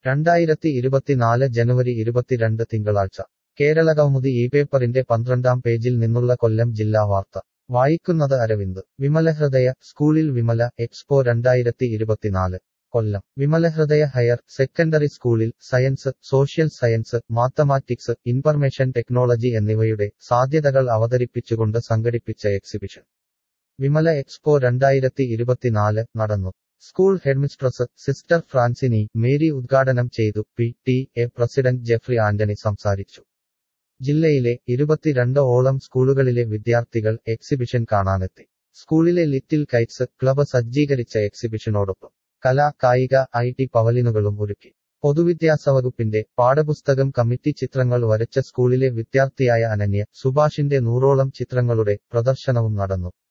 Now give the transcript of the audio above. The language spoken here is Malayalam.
രണ്ടായിരത്തി ഇരുപത്തിനാല് ജനുവരി ഇരുപത്തിരണ്ട് തിങ്കളാഴ്ച കേരള കൗമുദി ഈ പേപ്പറിന്റെ പന്ത്രണ്ടാം പേജിൽ നിന്നുള്ള കൊല്ലം ജില്ലാ വാർത്ത വായിക്കുന്നത് അരവിന്ദ് വിമലഹൃദയ സ്കൂളിൽ വിമല എക്സ്പോ രണ്ടായിരത്തി ഇരുപത്തിനാല് കൊല്ലം വിമലഹൃദയ ഹയർ സെക്കൻഡറി സ്കൂളിൽ science social science mathematics information technology എന്നിവയുടെ സാധ്യതകൾ അവതരിപ്പിച്ചുകൊണ്ട് സംഘടിപ്പിച്ച എക്സിബിഷൻ വിമല എക്സ്പോ രണ്ടായിരത്തി ഇരുപത്തിനാല് നടന്നു school headmistress sister Francini Mary ഉദ്ഘാടനം ചെയ്തു P T A president Jeffrey Antony സംസാരിച്ചു ജില്ലയിലെ ഇരുപത്തിരണ്ട് ഓളം സ്കൂളുകളിലെ വിദ്യാർത്ഥികൾ എക്സിബിഷൻ കാണാനെത്തി സ്കൂളിലെ ലിറ്റിൽ കൈറ്റ്സ് ക്ലബ് സജ്ജീകരിച്ച എക്സിബിഷനോടൊപ്പം കലാ കായിക ഐ ടി പവലിനുകളും ഒരുക്കി പൊതുവിദ്യാസ വകുപ്പിന്റെ പാഠപുസ്തകം കമ്മിറ്റി ചിത്രങ്ങൾ വരച്ച സ്കൂളിലെ വിദ്യാർത്ഥിയായ അനന്യ സുഭാഷിന്റെ നൂറോളം ചിത്രങ്ങളുടെ പ്രദർശനവും നടന്നു